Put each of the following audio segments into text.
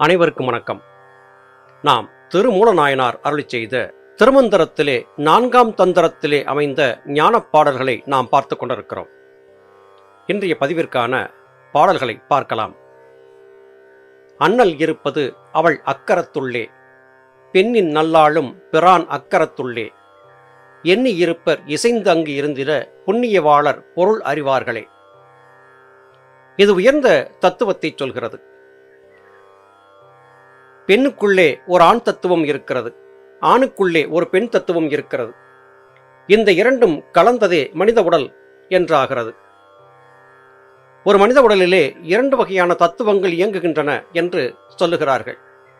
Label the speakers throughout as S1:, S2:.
S1: அனைவருக்கும் வணக்கம் நாம் திருமூலநாயனார் அருளிச் செய்த திருமந்திரத்திலே நான்காம் தந்திரத்திலே அமைந்த ஞானப் பாடல்களை நாம் பார்த்து கொண்டிருக்கிறோம் இன்றைய பதிவிற்கான பாடல்களை பார்க்கலாம் அண்ணல் இருப்பது அவள் அக்கரத்துள்ளே பெண்ணின் நல்லாளும் பிரான் அக்கரத்துள்ளே எண்ணி இருப்பர் இசைந்து அங்கு இருந்திட புண்ணியவாளர் பொருள் அறிவார்களே இது உயர்ந்த தத்துவத்தை சொல்கிறது பெண்ணுக்குள்ளே ஒரு ஆண் தத்துவம் இருக்கிறது ஆணுக்குள்ளே ஒரு பெண் தத்துவம் இருக்கிறது இந்த இரண்டும் கலந்ததே மனித உடல் என்றாகிறது ஒரு மனித உடலிலே இரண்டு வகையான தத்துவங்கள் இயங்குகின்றன என்று சொல்லுகிறார்கள்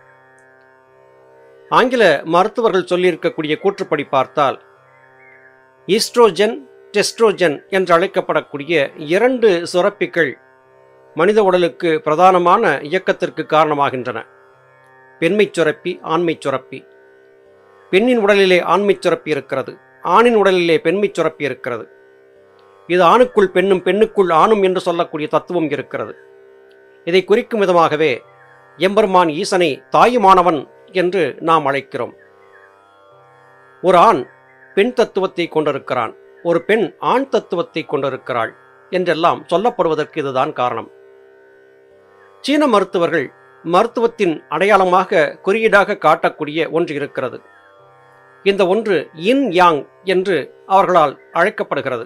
S1: ஆங்கில மருத்துவர்கள் சொல்லியிருக்கக்கூடிய கூற்றுப்படி பார்த்தால் ஈஸ்ட்ரோஜன் டெஸ்ட்ரோஜன் என்று அழைக்கப்படக்கூடிய இரண்டு சுரப்பிகள் மனித உடலுக்கு பிரதானமான இயக்கத்திற்கு காரணமாகின்றன பெண்மைச் சுரப்பி ஆண்மைச் சுரப்பி பெண்ணின் உடலிலே ஆண்மைச் சுரப்பி இருக்கிறது ஆணின் உடலிலே பெண்மைச் சுரப்பி இருக்கிறது இது ஆணுக்குள் பெண்ணும் பெண்ணுக்குள் ஆணும் என்று சொல்லக்கூடிய தத்துவம் இருக்கிறது இதை குறிக்கும் விதமாகவே எம்பெருமான் ஈசனை தாயுமானவன் என்று நாம் அழைக்கிறோம் ஒரு ஆண் பெண் தத்துவத்தை கொண்டிருக்கிறான் ஒரு பெண் ஆண் தத்துவத்தை கொண்டிருக்கிறாள் என்றெல்லாம் சொல்லப்படுவதற்கு இதுதான் காரணம் சீன மருத்துவர்கள் மருத்துவத்தின் அடையாளமாக குறியீடாக காட்டக்கூடிய ஒன்று இருக்கிறது இந்த ஒன்று இன் யாங் என்று அவர்களால் அழைக்கப்படுகிறது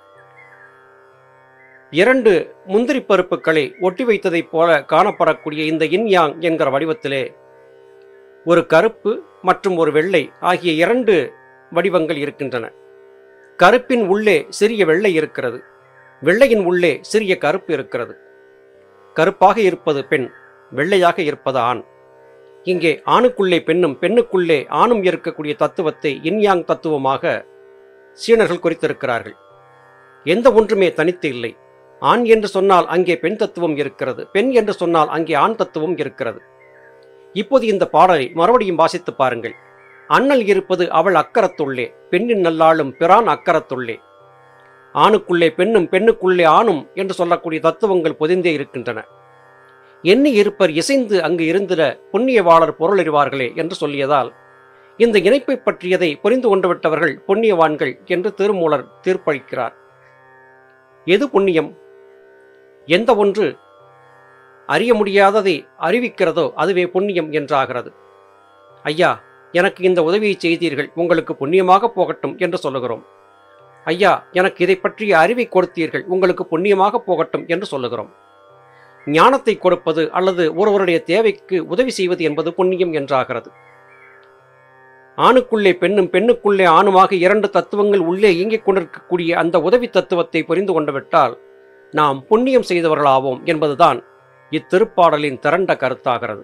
S1: இரண்டு முந்திரி பருப்புகளை ஒட்டி வைத்ததைப் போல காணப்படக்கூடிய இந்த இன் யாங் என்கிற வடிவத்திலே ஒரு கருப்பு மற்றும் ஒரு வெள்ளை ஆகிய இரண்டு வடிவங்கள் இருக்கின்றன கருப்பின் உள்ளே சிறிய வெள்ளை இருக்கிறது வெள்ளையின் உள்ளே சிறிய கருப்பு இருக்கிறது கருப்பாக இருப்பது பெண் வெள்ளையாக இருப்பது ஆண் இங்கே ஆணுக்குள்ளே பெண்ணும் பெண்ணுக்குள்ளே ஆணும் இருக்கக்கூடிய தத்துவத்தை இன்யாங் தத்துவமாக சீனர்கள் குறித்திருக்கிறார்கள் எந்த ஒன்றுமே தனித்து இல்லை ஆண் என்று சொன்னால் அங்கே பெண் தத்துவம் இருக்கிறது பெண் என்று சொன்னால் அங்கே ஆண் தத்துவம் இருக்கிறது இப்போது இந்த பாடலை மறுபடியும் வாசித்து பாருங்கள் அண்ணல் இருப்பது அவள் அக்கரத்துள்ளே பெண்ணின் நல்லாளும் பிரான் அக்கரத்துள்ளே ஆணுக்குள்ளே பெண்ணும் பெண்ணுக்குள்ளே ஆணும் என்று சொல்லக்கூடிய தத்துவங்கள் பொதிந்தே இருக்கின்றன எண்ணி இருப்பர் இசைந்து அங்கு இருந்திட புண்ணியவாளர் பொருள் அறிவார்களே என்று சொல்லியதால் இந்த இணைப்பை பற்றியதை புரிந்து கொண்டு விட்டவர்கள் புண்ணியவான்கள் என்று திருமூலர் தீர்ப்பளிக்கிறார் எது புண்ணியம் எந்த ஒன்று அறிய முடியாததை அறிவிக்கிறதோ அதுவே புண்ணியம் என்றாகிறது ஐயா எனக்கு இந்த உதவியை செய்தீர்கள் உங்களுக்கு புண்ணியமாக போகட்டும் என்று சொல்லுகிறோம் ஐயா எனக்கு இதை பற்றிய அறிவை கொடுத்தீர்கள் உங்களுக்கு புண்ணியமாக போகட்டும் என்று சொல்லுகிறோம் ஞானத்தை கொடுப்பது அல்லது ஒருவருடைய தேவைக்கு உதவி செய்வது என்பது புண்ணியம் என்றாகிறது ஆணுக்குள்ளே பெண்ணும் பெண்ணுக்குள்ளே ஆணுமாக இரண்டு தத்துவங்கள் உள்ளே இயங்கிக் கொண்டிருக்கக்கூடிய அந்த உதவி தத்துவத்தை புரிந்து கொண்டு விட்டால் நாம் புண்ணியம் செய்தவர்களாவோம் என்பதுதான் இத்திருப்பாடலின் திரண்ட கருத்தாகிறது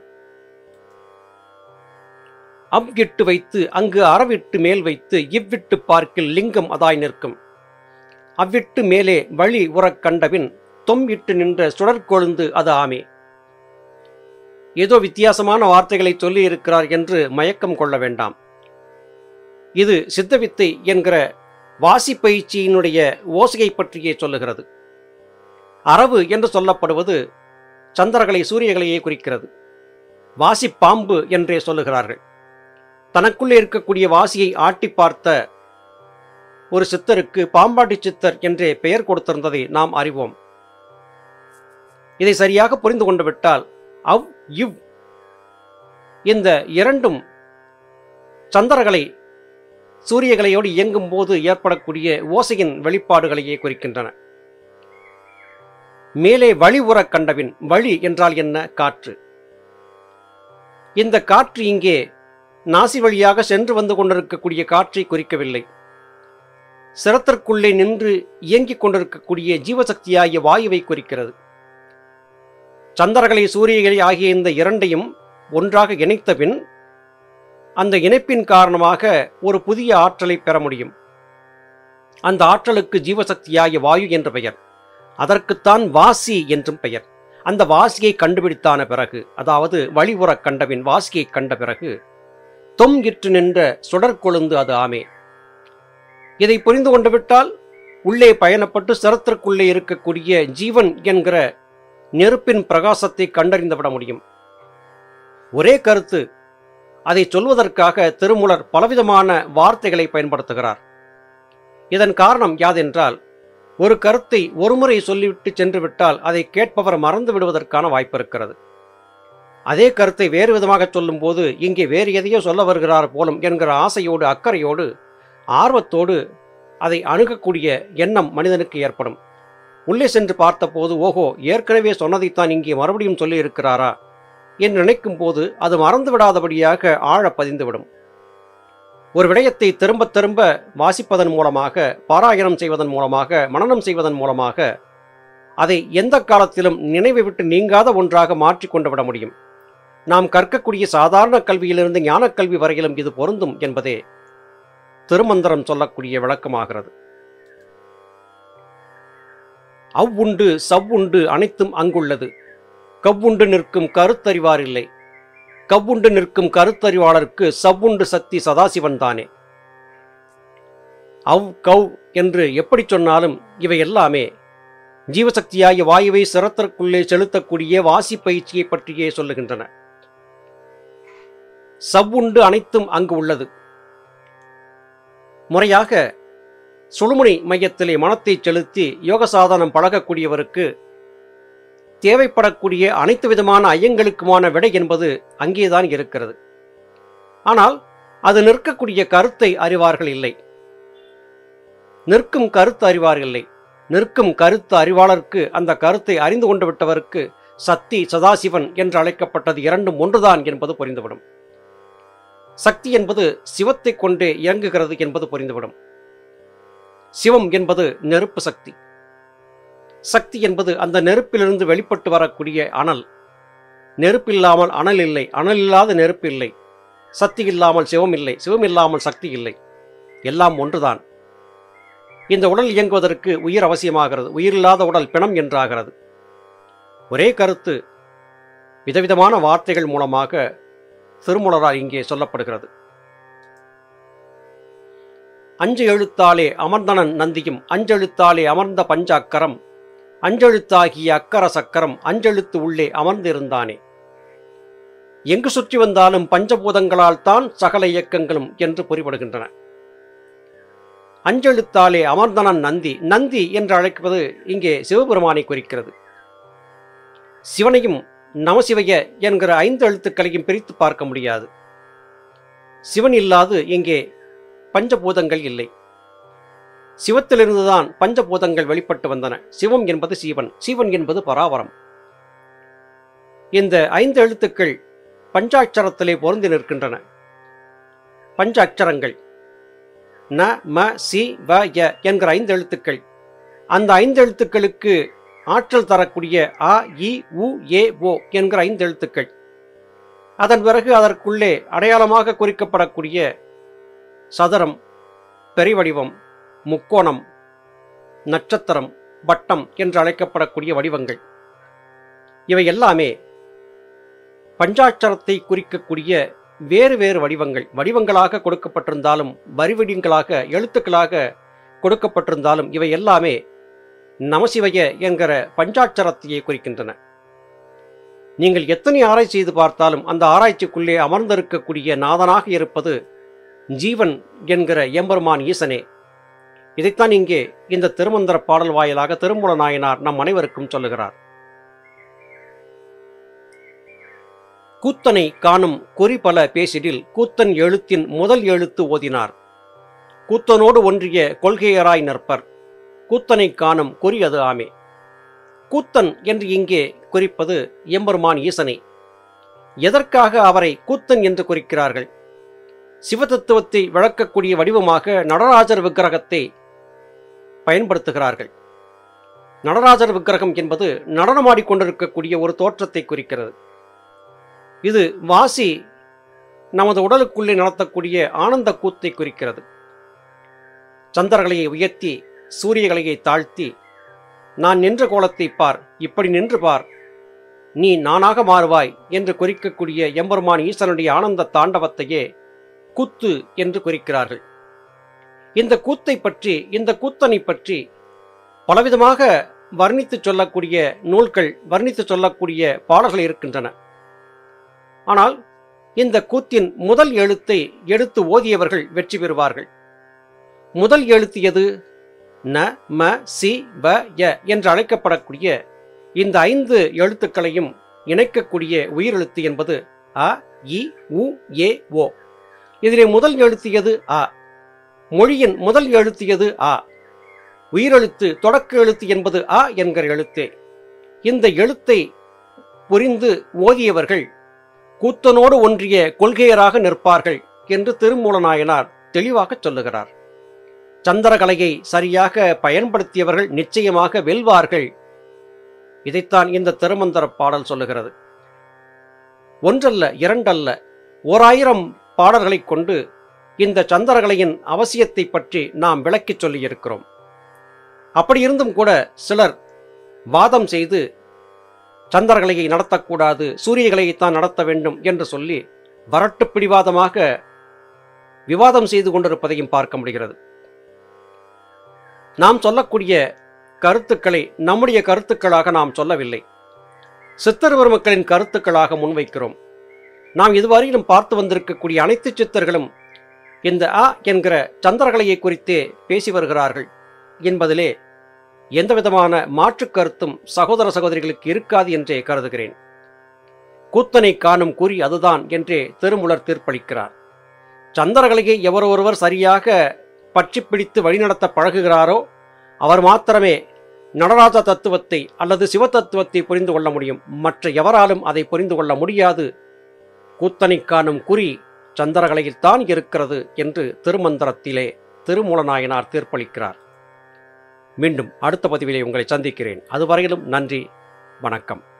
S1: அவ்விட்டு வைத்து அங்கு அறவிட்டு மேல் வைத்து இவ்விட்டு பார்க்கில் லிங்கம் அதாய் நிற்கும் அவ்விட்டு மேலே வழி உறக் கண்டபின் தொம் இட்டு நின்ற சுடற்கொழுந்து அது ஆமே ஏதோ வித்தியாசமான வார்த்தைகளை சொல்லி இருக்கிறார் என்று மயக்கம் கொள்ள வேண்டாம் இது சித்தவித்தை என்கிற வாசி பயிற்சியினுடைய ஓசையை பற்றியே சொல்லுகிறது அரவு என்று சொல்லப்படுவது சந்திரகளை சூரியகளையே குறிக்கிறது வாசி பாம்பு என்றே சொல்லுகிறார்கள் தனக்குள்ளே இருக்கக்கூடிய வாசியை ஆட்டி பார்த்த ஒரு சித்தருக்கு பாம்பாட்டி சித்தர் என்றே பெயர் கொடுத்திருந்ததை நாம் அறிவோம் இதை சரியாக புரிந்து கொண்டு விட்டால் அவ் இவ் இந்த இரண்டும் சந்திரகளை சூரியகலையோடு இயங்கும் போது ஏற்படக்கூடிய ஓசையின் வெளிப்பாடுகளையே குறிக்கின்றன மேலே வழி உறக் கண்டபின் வழி என்றால் என்ன காற்று இந்த காற்று இங்கே நாசி வழியாக சென்று வந்து கொண்டிருக்கக்கூடிய காற்றை குறிக்கவில்லை சிரத்திற்குள்ளே நின்று இயங்கிக் கொண்டிருக்கக்கூடிய ஜீவசக்தியாகிய வாயுவை குறிக்கிறது சந்திரகளை சூரியகளை ஆகிய இந்த இரண்டையும் ஒன்றாக இணைத்த பின் அந்த இணைப்பின் காரணமாக ஒரு புதிய ஆற்றலை பெற முடியும் அந்த ஆற்றலுக்கு ஜீவசக்தியாகிய வாயு என்ற பெயர் அதற்குத்தான் வாசி என்றும் பெயர் அந்த வாசியை கண்டுபிடித்தான பிறகு அதாவது வழிபுறக் கண்டபின் வாசியை கண்ட பிறகு தொம் இற்று நின்ற சுடற்கொழுந்து அது ஆமே இதை புரிந்து கொண்டு விட்டால் உள்ளே பயணப்பட்டு சிரத்திற்குள்ளே இருக்கக்கூடிய ஜீவன் என்கிற நெருப்பின் பிரகாசத்தை கண்டறிந்து விட முடியும் ஒரே கருத்து அதை சொல்வதற்காக திருமூலர் பலவிதமான வார்த்தைகளை பயன்படுத்துகிறார் இதன் காரணம் யாதென்றால் ஒரு கருத்தை ஒருமுறை சொல்லிவிட்டு சென்று விட்டால் அதை கேட்பவர் மறந்து விடுவதற்கான வாய்ப்பு இருக்கிறது அதே கருத்தை வேறு விதமாக சொல்லும்போது இங்கே வேறு எதையோ சொல்ல வருகிறார் போலும் என்கிற ஆசையோடு அக்கறையோடு ஆர்வத்தோடு அதை அணுகக்கூடிய எண்ணம் மனிதனுக்கு ஏற்படும் உள்ளே சென்று பார்த்தபோது ஓஹோ ஏற்கனவே சொன்னதைத்தான் இங்கே மறுபடியும் சொல்லி இருக்கிறாரா என்று நினைக்கும் போது அது மறந்து விடாதபடியாக ஆழ பதிந்துவிடும் ஒரு விடயத்தை திரும்ப திரும்ப வாசிப்பதன் மூலமாக பாராயணம் செய்வதன் மூலமாக மனனம் செய்வதன் மூலமாக அதை எந்த காலத்திலும் நினைவை விட்டு நீங்காத ஒன்றாக மாற்றிக்கொண்டு விட முடியும் நாம் கற்கக்கூடிய சாதாரண கல்வியிலிருந்து ஞானக்கல்வி வரையிலும் இது பொருந்தும் என்பதே திருமந்திரம் சொல்லக்கூடிய விளக்கமாகிறது அவ்வுண்டு சவ்வுண்டு அனைத்தும் அங்குள்ளது கவ்வுண்டு நிற்கும் கருத்தறிவார் இல்லை கவ்வுண்டு நிற்கும் கருத்தறிவாளருக்கு சவ்வுண்டு சக்தி சதாசிவன் தானே அவ் கவ் என்று எப்படி சொன்னாலும் இவை எல்லாமே ஜீவசக்தியாகிய வாயுவை சிரத்திற்குள்ளே செலுத்தக்கூடிய வாசி பயிற்சியை பற்றியே சொல்லுகின்றன சவ்வுண்டு அனைத்தும் அங்கு உள்ளது முறையாக சுழுமுனை மையத்திலே மனத்தை செலுத்தி யோக சாதனம் பழகக்கூடியவருக்கு தேவைப்படக்கூடிய அனைத்து விதமான ஐயங்களுக்குமான விடை என்பது அங்கேதான் இருக்கிறது ஆனால் அது நிற்கக்கூடிய கருத்தை அறிவார்கள் இல்லை நிற்கும் கருத்து அறிவார் இல்லை நிற்கும் கருத்து அறிவாளருக்கு அந்த கருத்தை அறிந்து கொண்டு விட்டவருக்கு சக்தி சதாசிவன் என்று அழைக்கப்பட்டது இரண்டும் ஒன்றுதான் என்பது புரிந்துவிடும் சக்தி என்பது சிவத்தை கொண்டே இயங்குகிறது என்பது புரிந்துவிடும் சிவம் என்பது நெருப்பு சக்தி சக்தி என்பது அந்த நெருப்பிலிருந்து வெளிப்பட்டு வரக்கூடிய அனல் நெருப்பில்லாமல் அனல் இல்லை அனல் இல்லாத நெருப்பு இல்லை சக்தி இல்லாமல் சிவம் இல்லை சிவம் இல்லாமல் சக்தி இல்லை எல்லாம் ஒன்றுதான் இந்த உடல் இயங்குவதற்கு உயிர் அவசியமாகிறது உயிர் இல்லாத உடல் பிணம் என்றாகிறது ஒரே கருத்து விதவிதமான வார்த்தைகள் மூலமாக திருமுலரால் இங்கே சொல்லப்படுகிறது அஞ்சு எழுத்தாலே அமர்ந்தனன் நந்தியும் அஞ்செழுத்தாலே அமர்ந்த பஞ்ச அக்கரம் அஞ்செழுத்தாகிய அக்கர சக்கரம் அஞ்செழுத்து உள்ளே அமர்ந்திருந்தானே எங்கு சுற்றி வந்தாலும் பஞ்சபூதங்களால் தான் சகல இயக்கங்களும் என்று புரிபடுகின்றன அஞ்செழுத்தாலே அமர்ந்தனன் நந்தி நந்தி என்று அழைப்பது இங்கே சிவபெருமானை குறிக்கிறது சிவனையும் நமசிவய என்கிற ஐந்து எழுத்துக்களையும் பிரித்து பார்க்க முடியாது சிவன் இல்லாது இங்கே பஞ்சபூதங்கள் இல்லை சிவத்திலிருந்துதான் பஞ்சபூதங்கள் வெளிப்பட்டு வந்தன சிவம் என்பது சீவன் சீவன் என்பது பராவரம் இந்த ஐந்து எழுத்துக்கள் பஞ்சாட்சரத்திலே பொருந்தி நிற்கின்றன பஞ்ச அக்ஷரங்கள் ந ம சி வ ய என்கிற ஐந்து எழுத்துக்கள் அந்த ஐந்து எழுத்துக்களுக்கு ஆற்றல் தரக்கூடிய அ இ உ ஏ ஓ என்கிற ஐந்து எழுத்துக்கள் அதன் பிறகு அதற்குள்ளே அடையாளமாக குறிக்கப்படக்கூடிய சதுரம் பெரிவடிவம் முக்கோணம் நட்சத்திரம் வட்டம் என்று அழைக்கப்படக்கூடிய வடிவங்கள் இவை எல்லாமே பஞ்சாட்சரத்தை குறிக்கக்கூடிய வேறு வேறு வடிவங்கள் வடிவங்களாக கொடுக்கப்பட்டிருந்தாலும் வரிவடிவங்களாக எழுத்துக்களாக கொடுக்கப்பட்டிருந்தாலும் இவை எல்லாமே நமசிவய என்கிற பஞ்சாட்சரத்தையே குறிக்கின்றன நீங்கள் எத்தனை ஆராய்ச்சி செய்து பார்த்தாலும் அந்த ஆராய்ச்சிக்குள்ளே அமர்ந்திருக்கக்கூடிய நாதனாக இருப்பது ஜீவன் என்கிற எம்பெருமான் ஈசனே இதைத்தான் இங்கே இந்த திருமந்திர பாடல் வாயிலாக திருமூல நாயனார் நம் அனைவருக்கும் சொல்லுகிறார் கூத்தனை காணும் குறி பல பேசிடில் கூத்தன் எழுத்தின் முதல் எழுத்து ஓதினார் கூத்தனோடு ஒன்றிய கொள்கையராய் நிற்பர் கூத்தனை காணும் குறி அது ஆமே கூத்தன் என்று இங்கே குறிப்பது எம்பெருமான் ஈசனை எதற்காக அவரை கூத்தன் என்று குறிக்கிறார்கள் சிவதத்துவத்தை விளக்கக்கூடிய வடிவமாக நடராஜர் விக்கிரகத்தை பயன்படுத்துகிறார்கள் நடராஜர் விக்கிரகம் என்பது நடனமாடிக்கொண்டிருக்கக்கூடிய ஒரு தோற்றத்தை குறிக்கிறது இது வாசி நமது உடலுக்குள்ளே நடத்தக்கூடிய ஆனந்த கூத்தை குறிக்கிறது சந்திரகலையை உயர்த்தி சூரியகலையை தாழ்த்தி நான் நின்ற கோலத்தை பார் இப்படி நின்று பார் நீ நானாக மாறுவாய் என்று குறிக்கக்கூடிய எம்பெருமான் ஈசனுடைய ஆனந்த தாண்டவத்தையே கூத்து என்று குறிக்கிறார்கள் இந்த கூத்தை பற்றி இந்த கூத்தனை பற்றி பலவிதமாக வர்ணித்து சொல்லக்கூடிய நூல்கள் வர்ணித்து சொல்லக்கூடிய பாடல்கள் இருக்கின்றன ஆனால் இந்த கூத்தின் முதல் எழுத்தை எடுத்து ஓதியவர்கள் வெற்றி பெறுவார்கள் முதல் எழுத்து எது ந ம சி வ ய என்று அழைக்கப்படக்கூடிய இந்த ஐந்து எழுத்துக்களையும் இணைக்கக்கூடிய உயிரெழுத்து என்பது அ இ உ ஏ ஓ இதிலே முதல் எழுத்து எது அ மொழியின் முதல் எழுத்து எது ஆ உயிரெழுத்து தொடக்க எழுத்து என்பது ஆ என்கிற எழுத்தே இந்த எழுத்தை புரிந்து ஓதியவர்கள் கூத்தனோடு ஒன்றிய கொள்கையராக நிற்பார்கள் என்று திருமூலநாயனார் தெளிவாகச் சொல்லுகிறார் சந்திரகலையை சரியாக பயன்படுத்தியவர்கள் நிச்சயமாக வெல்வார்கள் இதைத்தான் இந்த திருமந்திர பாடல் சொல்லுகிறது ஒன்றல்ல இரண்டல்ல ஓராயிரம் பாடல்களைக் கொண்டு இந்த சந்திரகலையின் அவசியத்தை பற்றி நாம் விளக்கிச் சொல்லியிருக்கிறோம் அப்படி இருந்தும் கூட சிலர் வாதம் செய்து சந்திரகலையை நடத்தக்கூடாது சூரியகலையைத்தான் நடத்த வேண்டும் என்று சொல்லி வரட்டு பிடிவாதமாக விவாதம் செய்து கொண்டிருப்பதையும் பார்க்க முடிகிறது நாம் சொல்லக்கூடிய கருத்துக்களை நம்முடைய கருத்துக்களாக நாம் சொல்லவில்லை சித்தர் பெருமக்களின் கருத்துக்களாக முன்வைக்கிறோம் நாம் இதுவரையிலும் பார்த்து வந்திருக்கக்கூடிய அனைத்து சித்தர்களும் இந்த அ என்கிற சந்திரகலையை குறித்தே பேசி வருகிறார்கள் என்பதிலே எந்தவிதமான மாற்றுக் கருத்தும் சகோதர சகோதரிகளுக்கு இருக்காது என்றே கருதுகிறேன் கூத்தனை காணும் குறி அதுதான் என்றே திருமுலர் தீர்ப்பளிக்கிறார் சந்திரகலையை எவரொருவர் சரியாக பற்றி பிடித்து வழிநடத்த பழகுகிறாரோ அவர் மாத்திரமே நடராஜ தத்துவத்தை அல்லது சிவ தத்துவத்தை புரிந்து கொள்ள முடியும் மற்ற எவராலும் அதை புரிந்து கொள்ள முடியாது கூத்தனை காணும் குறி சந்திரகலையில்தான் இருக்கிறது என்று திருமந்திரத்திலே திருமூலநாயனார் தீர்ப்பளிக்கிறார் மீண்டும் அடுத்த பதிவிலே உங்களை சந்திக்கிறேன் அதுவரையிலும் நன்றி வணக்கம்